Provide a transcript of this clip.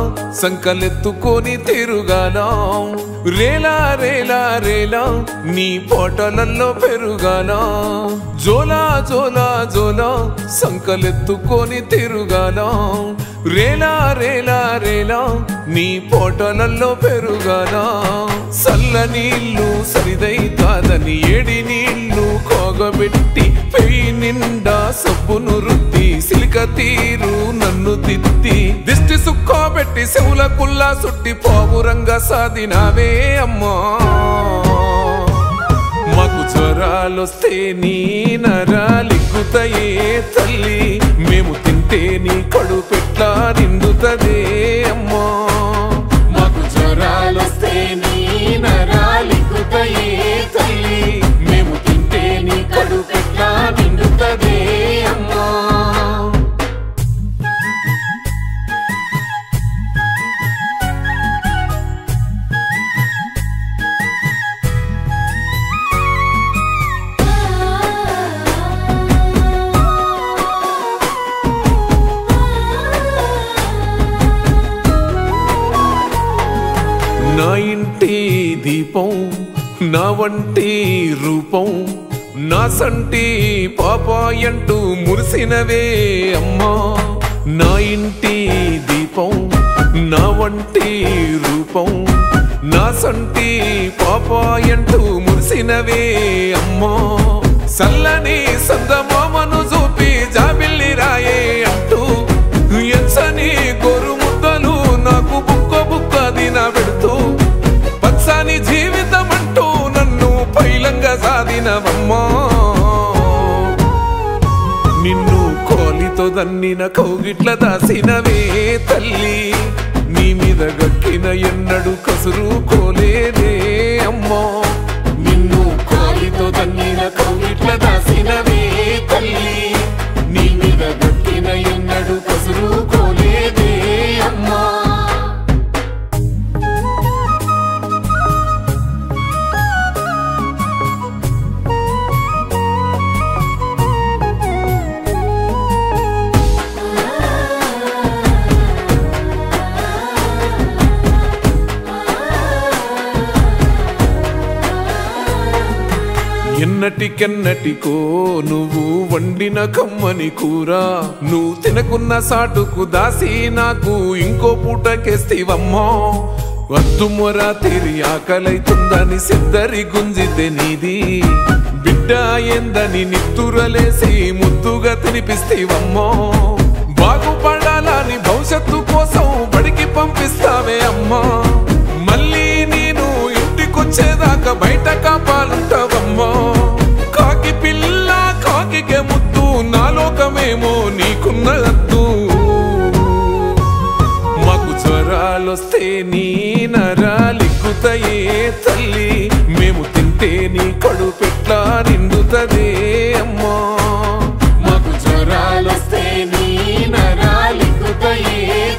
సంకలెత్తుకొని తిరుగాల రేలా రేలా రేలా నీ పోటలల్లో పెరుగాల జోలా జోలా జోలా సంకలెత్తుకొని తిరుగాల రేలా రేలా రేలా నీ పోటలల్లో పెరుగాల సల్ల నీళ్ళు సరిదై కాదని ఏడి నీళ్ళు కోగబెట్టి పెయి నిండా సబ్బును రుద్ది సిలిక తీరు నన్ను తిత్తి దిష్టి సుక్కోబెట్టి చెవుల కుల్లా సుట్టి పోవురంగా సాదినావే అమ్మా మాకు జ్వరాలొస్తే నీ నరాలిగ్గుతాయే తల్లి మేము తింటే నీ కడుపెట్లా నిండుతదే అమ్మా మాకు జ్వరాలొస్తే నీ నరాలిగ్గుతాయే తల్లి మేము తింటే నీ కడుపెట్లా నిండుతదే అమ్మా నా ఇంటి దీపం నా వంటి రూపం నా సంటి పాపాయంటూ మురిసినవే అమ్మా నా ఇంటి దీపం నా వంటి రూపం నా సంటి పాపాయంటూ మురిసినవే అమ్మా సల్లని సందమామను చూపి జాబిల్లి రాయే అంటూ ఎంచని గొరు ముద్దలు నాకు బుక్క బుక్క దిన పెడుతూ పచ్చని జీవితం అంటూ నన్ను పైలంగా సాధినవమ్మా నిన్ను కోలితో దన్నిన కౌగిట్ల దాసినవే తల్లి నీ మీద గక్కిన ఎన్నడు కసురు కోలేదే అమ్మా నిన్ను కోలితో దన్నిన కౌగిట్ల దాసినవే తల్లి నీ మీద గక్కిన ఎన్నడు కసురు కోలేదే అమ్మా ఎన్నటికెన్నటికో నువ్వు వండిన కమ్మని కూర నువ్వు తినకున్న సాటుకు దాసి నాకు ఇంకో పూటకేస్తివమ్మో వద్దు మొర తిరి ఆకలైతుందని సిద్ధరి గుంజితే నీది బిడ్డ ఏందని నిత్తురలేసి ముద్దుగా తినిపిస్తేవమ్మో బాగుపడాలని భవిష్యత్తు కోసం బడికి పంపిస్తావే అమ్మా మళ్ళీ నేను ఇంటికొచ్చేదాకా బయట కాపాలుంటావమ్మా కాకి పిల్ల కాకికే ముద్దు నా లోకమేమో నీకున్న అద్దు మాకు జ్వరాలొస్తే నీ నరాలిగ్గుతాయే తల్లి మేము తింటే నీ కడుపెట్లా నిండుతదే అమ్మా మాకు జ్వరాలొస్తే నీ నరాలిగ్గుతాయే